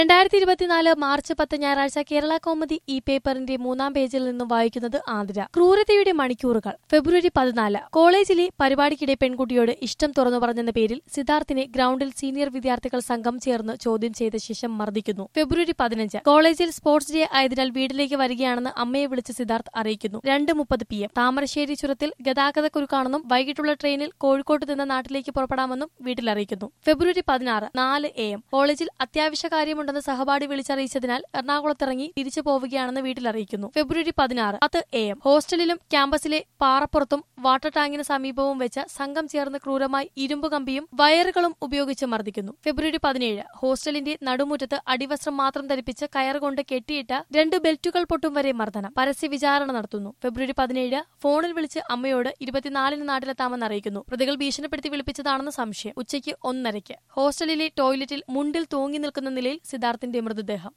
രണ്ടായിരത്തി ഇരുപത്തിനാല് മാർച്ച് പത്ത് ഞായറാഴ്ച കേരള കോമഡി ഈ പേപ്പറിന്റെ മൂന്നാം പേജിൽ നിന്നും വായിക്കുന്നത് ആതിര ക്രൂരതയുടെ മണിക്കൂറുകൾ ഫെബ്രുവരി പതിനാല് കോളേജിലെ പരിപാടിക്കിടെ പെൺകുട്ടിയോട് ഇഷ്ടം തുറന്നു പറഞ്ഞെന്ന പേരിൽ സിദ്ധാർത്ഥിനെ ഗ്രൗണ്ടിൽ സീനിയർ വിദ്യാർത്ഥികൾ സംഘം ചേർന്ന് ചോദ്യം ചെയ്ത ശേഷം മർദ്ദിക്കുന്നു ഫെബ്രുവരി പതിനഞ്ച് കോളേജിൽ സ്പോർട്സ് ഡേ ആയതിനാൽ വീട്ടിലേക്ക് വരികയാണെന്ന് അമ്മയെ വിളിച്ച് സിദ്ധാർത്ഥ് അറിയിക്കുന്നു രണ്ട് മുപ്പത് പി എം താമരശ്ശേരി ചുരത്തിൽ ഗതാഗതക്കുരുക്കാണെന്നും വൈകിട്ടുള്ള ട്രെയിനിൽ കോഴിക്കോട്ട് നിന്ന് നാട്ടിലേക്ക് പുറപ്പെടാമെന്നും വീട്ടിൽ അറിയിക്കുന്നു ഫെബ്രുവരി പതിനാറ് നാല് എ എം കോളേജിൽ അത്യാവശ്യ കാര്യമുണ്ടെന്ന് സഹപാഠി വിളിച്ചറിയിച്ചതിനാൽ എറണാകുളത്തിറങ്ങി തിരിച്ചു പോവുകയാണെന്ന് വീട്ടിൽ അറിയിക്കുന്നു ഫെബ്രുവരി പതിനാറ് പത്ത് എ എം ഹോസ്റ്റലിലും ക്യാമ്പസിലെ പാറപ്പുറത്തും വാട്ടർ ടാങ്കിന് സമീപവും വെച്ച് സംഘം ചേർന്ന് ക്രൂരമായി ഇരുമ്പ് കമ്പിയും വയറുകളും ഉപയോഗിച്ച് മർദ്ദിക്കുന്നു ഫെബ്രുവരി പതിനേഴ് ഹോസ്റ്റലിന്റെ നടുമുറ്റത്ത് അടിവസ്ത്രം മാത്രം ധരിപ്പിച്ച് കയറുകൊണ്ട് കെട്ടിയിട്ട രണ്ട് ബെൽറ്റുകൾ പൊട്ടും വരെ മർദ്ദനം പരസ്യ വിചാരണ നടത്തുന്നു ഫെബ്രുവരി പതിനേഴ് ഫോണിൽ വിളിച്ച് അമ്മയോട് ഇരുപത്തിനാലിന് നാട്ടിലെത്താമെന്ന് അറിയിക്കുന്നു പ്രതികൾ ഭീഷണിപ്പെടുത്തി വിളിപ്പിച്ചതാണെന്ന് സംശയം ഉച്ചയ്ക്ക് ഒന്നരയ്ക്ക് ഹോസ്റ്റലിലെ ടോയ്ലറ്റിൽ മുണ്ടിൽ തൂങ്ങി നിൽക്കുന്ന നിലയിൽ സിദ്ധാർത്ഥിന്റെ മൃതദേഹം